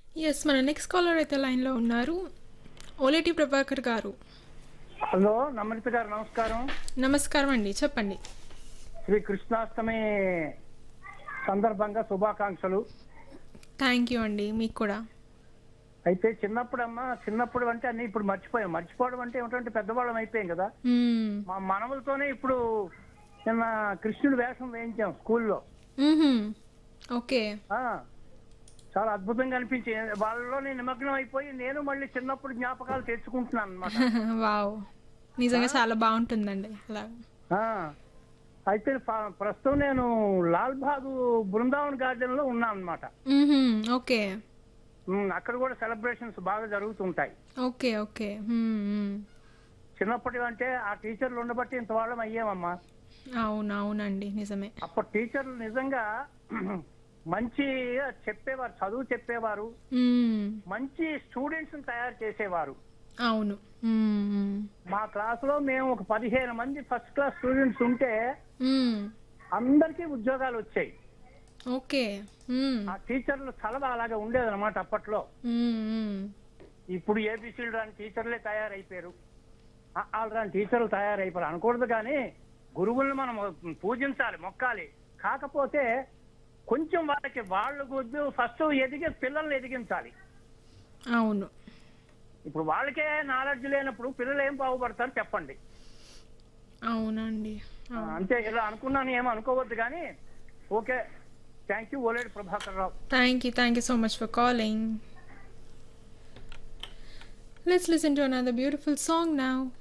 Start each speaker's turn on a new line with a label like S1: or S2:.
S1: Yes. మన next caller అయితే లైన్‌లో ఉన్నారు. ఓలేటి ప్రభాకర్ గారు.
S2: హలో నమ్రత గారు నమస్కారం
S1: నమస్కారం అండి. చెప్పండి.
S2: శ్రీ కృష్ణాష్టమి సందర్భంగా శుభాకాంక్షలు
S1: థ్యాంక్ యూ అండి. మీకు కూడా.
S2: అయితే చిన్నప్పుడు అమ్మ చిన్నప్పుడు అంటే అన్ని ఇప్పుడు మర్చిపోయాం మర్చిపోవడం అంటే ఏమిటంటే పెద్దవాళ్ళం అయిపోయాం కదా
S1: హ్మ్.
S2: మా మనవలతోనే ఇప్పుడు నిన్న కృష్ణుడి వేషం వేయించాం స్కూల్లో
S1: హుహు. ఓకే.
S2: ఆ, చాలా అద్భుతంగా అనిపించి వాళ్ళలోనే నిమగ్నం అయిపోయి నేను మళ్ళీ చిన్నప్పుడు జ్ఞాపకాలు తెచ్చుకుంటున్నాను అనమాట
S1: వావ్! నిజంగా చాలా బావుంటుందండి. అలా.
S2: అయితే ప- ప్రస్తుతం నేను లాల్ బాగు బృందావన్ గార్డెన్ లో ఉన్నాను అనమాట
S1: హుహు. ఓకే.
S2: అక్కడ కూడా సెలబ్రేషన్స్ బాగా జరుగుతుంటాయి
S1: ఓకే. ఓకే. హ్మ్. హ్మ్.
S2: చిన్నప్పటి అంటే ఆ టీచర్లు ఉండబట్టి ఇంత వాళ్ళం అయ్యామమ్మా
S1: అవును. అవునండి. నిజమే.
S2: అప్పుడు టీచర్లు నిజంగా మంచి చెప్పేవారు చదువు చెప్పేవారు
S1: హ్మ్.
S2: మంచి స్టూడెంట్స్ తయారు చేసేవారు
S1: అవును. హ్మ్. హ్మ్.
S2: మా క్లాసులో మేము ఒక పదిహేను మంది ఫస్ట్ క్లాస్ స్టూడెంట్స్ ఉంటే
S1: హ్మ్.
S2: అందరికీ ఉద్యోగాలు వచ్చాయి
S1: ఓకే. హ్మ్.
S2: ఆ టీచర్లు చలవ అలాగా ఉండేదన్నమాట అప్పట్లో
S1: హ్మ్. హ్మ్.
S2: ఇప్పుడు ఏబిసిలు రాని టీచర్లే తయారైపోయారు ఆ- వాళ్ళు రాని టీచర్లు తయారైపోయారు అనకూడదు కానీ గురువుల్ని మనం పూజించాలి మొక్కాలి కాకపోతే కొంచెం వాళ్ళకి వాళ్ళ కొద్ది ఫస్ట్ ఎదిగే పిల్లల్ని ఎదిగించాలి
S1: అవును.
S2: ఇప్పుడు వాళ్ళకే నాలెడ్జ్ లేనప్పుడు పిల్లలు ఏం బాగుపడతారు చెప్పండి
S1: అవునండి.
S2: ఆ,
S1: అవును.
S2: అంతే ఇలా అనుకున్నాను ఏమో అనుకోవద్దు కానీ okay thank you Oledu Prabhakar Rao
S1: Thank you. Thank you so much for calling. Let's listen to another beautiful song now.